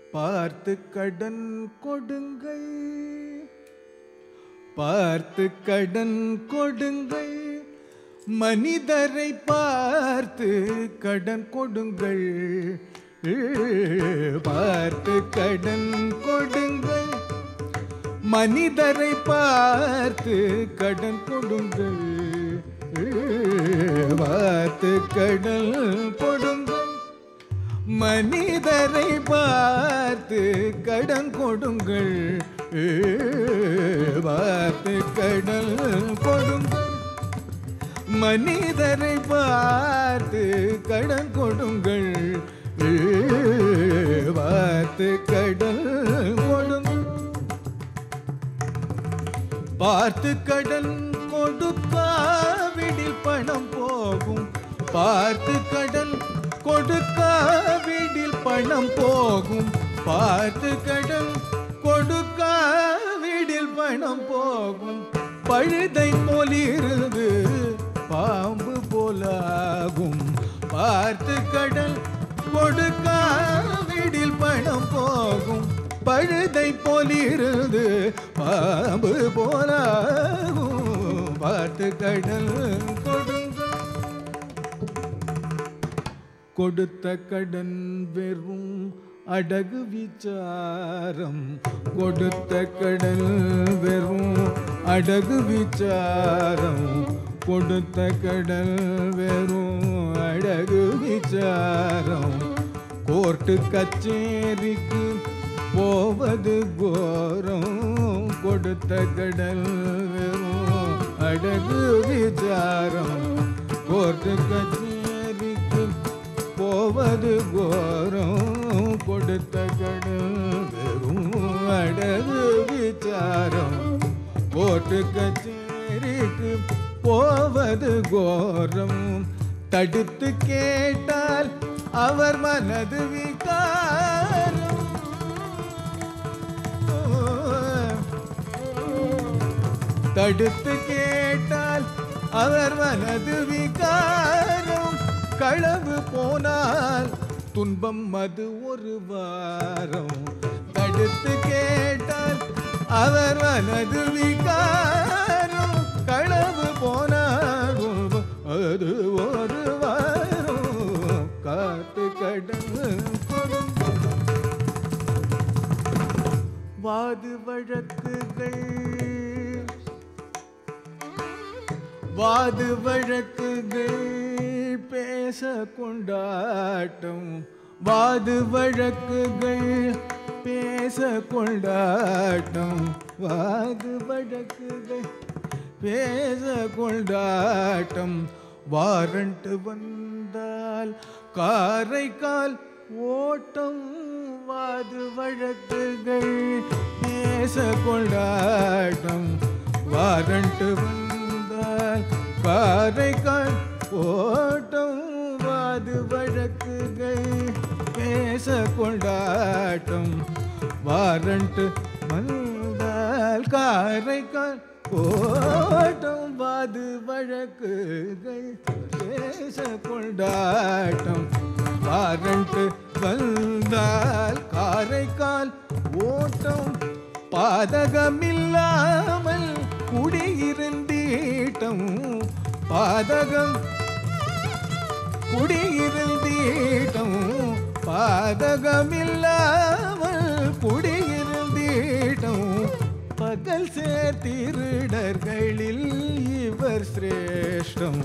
பார்த்து கடன் கொடுங்கள் பார்த்து கடன் கொடுங்கள் மனிதரை பார்த்து கடன் கொடுங்கள் பார்த்து கடன் கொடுங்கள் மனிதரை பார்த்து கடன் கொடுங்கள் பார்த்து கடன் கொடுங்கள் மனிதரை பார்த்து கடன் கொடுங்கள் பார்த்து கடன் கொடுங்கள் மனிதரை பார்த்து கடன் கொடுங்கள் பார்த்து கடன் கொடுங்கள் பார்த்து கடன் கொடுக்காவிடில் பணம் போகும் பார்த்து கடன் கொடுக்காவிடில் பணம் போகும் பார்த்து கடன் கொடுக்காவிடில் பணம் போகும் பழுதை போலிருந்து பாம்பு போலாகும் பார்த்து கடன் கொடுக்காவிடில் பணம் போகும் பழுதை போலிருந்து பாம்பு போலாகும் பார்த்து கடல் கொடுங்கள் கொடுத்த கடன் வெறும் அடகு விசாரம் கொடுத்த கடன் வெறும் அடகு விசாரம் கொடுத்த கடல் வெறும் அடகு விசாரம் கோர்ட்டு கச்சேரிக்கு போவது கோரம் கொடுத்த கடல் வெறும் அடகு விசாரம் கோர்ட்டு கச்சேரிக்கு போவது கோரம் கொடுத்த கடல் வெறும் அடகு விசாரம் கோர்ட்டு கச்சேரிக்கு போவது கோரம் தடுத்து கேட்டால் அவர் மனது விகாரம் தடுத்து கேட்டால் அவர் மனது விகாரம் களவு போனால் துன்பம் அது ஒரு வாரம் தடுத்து கேட்டால் அவர் மனது விகாரம் களவு போனால் அது ஒரு வாரம் காத்து கடன் கொடுங்கள் வாது வழக்குகள் வாது வழக்குகள் பேச கொண்டாட்டம் வாது வழக்குகள் பேச கொண்டாட்டம் வாது வழக்குகள் பேச கொண்டாட்டம் வாரண்ட் வந்தால் காரைக்கால் ஓட்டம் வாது வழக்குகள் பேச கொண்டாட்டம் வாரண்ட் வந்தால் காரைக்கால் ஓட்டம் வாது வழக்குகள் பேச கொண்டாட்டம் வாரண்ட் வந்தால் காரைக்கால் ஓட்டம் வாது வழக்குகள் பேச கொண்டாட்டம் வாரண்ட் வந்தால் காரைக்கால் ஓட்டம் பாதகமில்லாமல் குடியிருந்தீட்டம் பாதகம் குடியிருந்தீட்டம் பாதகமில்லாமல் குடியிருந்தீட்டம் பகல் சேர்த்திருடர்களில் இவர் சிரேஷ்டம்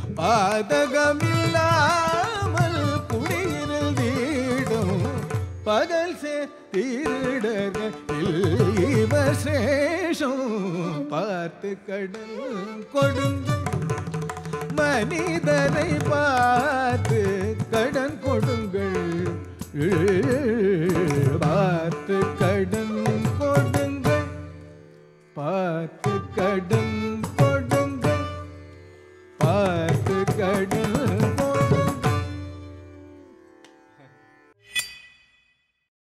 பாதகமில்லாமல் குடியிருந்தீடும் பகல் சேர்த்திருடர்களில் இவர் சிரேஷம் பார்த்து கடல் கொடுங்கள் மனிதரை பார்த்து கடன் கொடுங்கள் பார்த்து கடன்